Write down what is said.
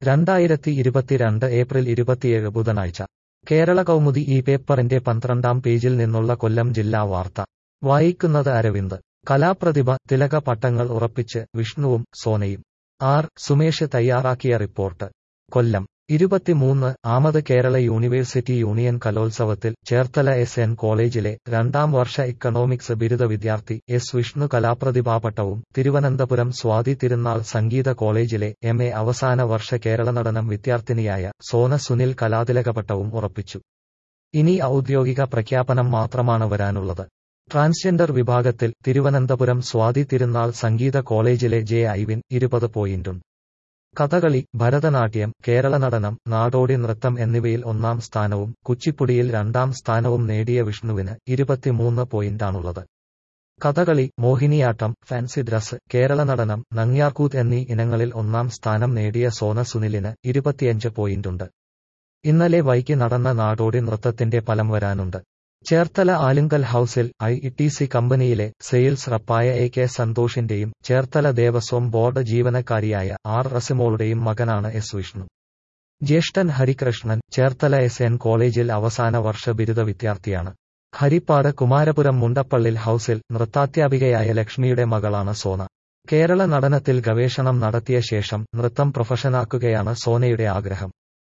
രണ്ടായിരത്തി ഇരുപത്തിരണ്ട് ഏപ്രിൽ ഇരുപത്തിയേഴ് ബുധനാഴ്ച കേരള കൗമുദി ഈ പേപ്പറിന്റെ പന്ത്രണ്ടാം പേജിൽ നിന്നുള്ള കൊല്ലം ജില്ലാ വാർത്ത വായിക്കുന്നത് അരവിന്ദ് കലാപ്രതിഭ തിലക പട്ടങ്ങൾ ഉറപ്പിച്ച് വിഷ്ണുവും സോനയും ആർ സുമേഷ് തയ്യാറാക്കിയ റിപ്പോർട്ട് കൊല്ലം ഇരുപത്തിമൂന്ന് ആമത് കേരള യൂണിവേഴ്സിറ്റി യൂണിയൻ കലോത്സവത്തിൽ ചേർത്തല എസ് എൻ കോളേജിലെ രണ്ടാം വർഷ ഇക്കണോമിക്സ് ബിരുദ വിദ്യാർത്ഥി എസ് വിഷ്ണു കലാപ്രതിഭാപട്ടവും തിരുവനന്തപുരം സ്വാതി തിരുനാൾ സംഗീത കോളേജിലെ എം എ അവസാന വർഷ കേരള നടനം വിദ്യാർത്ഥിനിയായ സോന സുനിൽ കലാതിലകപട്ടവും ഉറപ്പിച്ചു ഇനി ഔദ്യോഗിക പ്രഖ്യാപനം മാത്രമാണ് വരാനുള്ളത് ട്രാൻസ്ജെൻഡർ വിഭാഗത്തിൽ തിരുവനന്തപുരം സ്വാതി തിരുനാൾ സംഗീത കോളേജിലെ ജെ ഐവിൻ ഇരുപത് പോയിന്റും കഥകളി ഭരതനാട്യം കേരള നടനം നാടോടി നൃത്തം എന്നിവയിൽ ഒന്നാം സ്ഥാനവും കുച്ചിപ്പുടിയിൽ രണ്ടാം സ്ഥാനവും നേടിയ വിഷ്ണുവിന് ഇരുപത്തിമൂന്ന് പോയിന്റാണുള്ളത് കഥകളി മോഹിനിയാട്ടം ഫാൻസി ഡ്രസ് കേരള നടനം നങ്ങ്യാർകൂത്ത് എന്നീ ഇനങ്ങളിൽ ഒന്നാം സ്ഥാനം നേടിയ സോന സുനിലിന് ഇരുപത്തിയഞ്ച് പോയിന്റുണ്ട് ഇന്നലെ വൈകി നടന്ന നാടോടി നൃത്തത്തിന്റെ ഫലം വരാനുണ്ട് ചേർത്തല ആലുങ്കൽ ഹൌസിൽ ഐ ടി സി കമ്പനിയിലെ സെയിൽസ് റപ്പായ എ കെ സന്തോഷിന്റെയും ചേർത്തല ദേവസ്വം ബോർഡ് ജീവനക്കാരിയായ ആർ റസിമോളുടെയും മകനാണ് എസ് വിഷ്ണു ജ്യേഷ്ഠൻ ഹരികൃഷ്ണൻ ചേർത്തല എസ് എൻ കോളേജിൽ അവസാന വർഷ ബിരുദ വിദ്യാർത്ഥിയാണ് ഹരിപ്പാട് കുമാരപുരം മുണ്ടപ്പള്ളിൽ ഹൌസിൽ നൃത്താധ്യാപികയായ ലക്ഷ്മിയുടെ മകളാണ് സോന കേരള നടനത്തിൽ ഗവേഷണം നടത്തിയ ശേഷം നൃത്തം പ്രൊഫഷനാക്കുകയാണ് സോനയുടെ ആഗ്രഹം